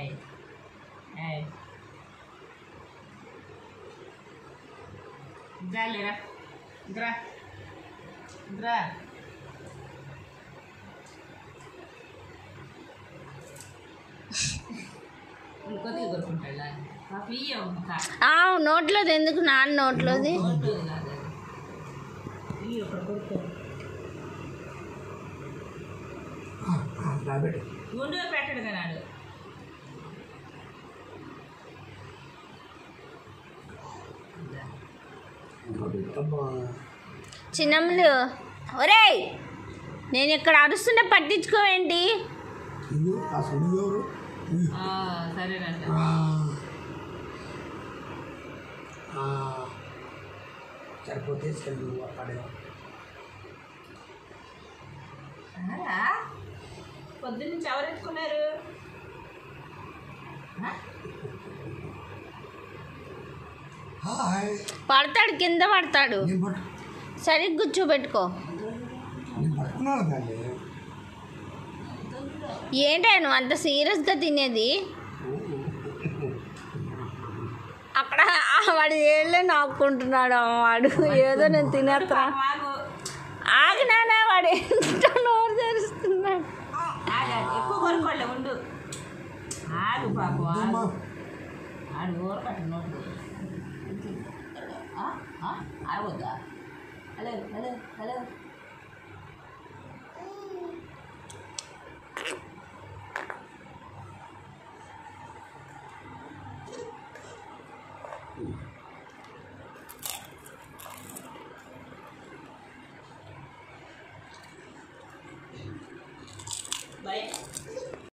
ఏయ్ ఏయ్ జాలేరా ఇద్రా ఇద్రా ఇంకొద్దిగా కొరుకుంటాడా పాప ఇయ్య ఒక ఆ, నోట్లోది ఎందుకు నాన్న నోట్లోది నోట్లో కాదు అది. ఇయ్య ఒకటి కొరుకో రాబెట్టు గుండు పెట్టడు కనాడు ఇంకోటి అబ్బా చిన్నమ్మలు ఒరేయ్ నేను ఇక్కడ అరుస్తుంటే పట్టించుకోవేంటి ఇల్లు ఆ సుడి ఎవరు ఆ, సరేనంట ఆ. ఆ. సరిపోతే తీసుకెళ్ళి అక్కడే అరా పొద్దున్నుంచి ఎవరెత్తుకున్నారు ఆ? హాయ్ పడతాడు కింద పడతాడు నేను పట్టు సరిగ్గా కూర్చోబెట్టుకో నేను పట్టుకున్నాను దాన్ని ఏంటి నువ్వు అంత సీరియస్గా తినేది అక్కడ ఆ వాడు ఏళ్ళే నాకుంటున్నాడు ఆ వాడు ఏదో నేను తినేస్తా మాకు ఆగినానా వాడు ఏంటో నోరు తెరుస్తున్నాడు ఆగా ఎక్కువ కొనుక్కోలే ఉండు ఆగు పాపు ఆగు అమ్మా ఆడు ఊరకట్టు నోటు ఆగొద్దా హలో హలో హలో బాయ్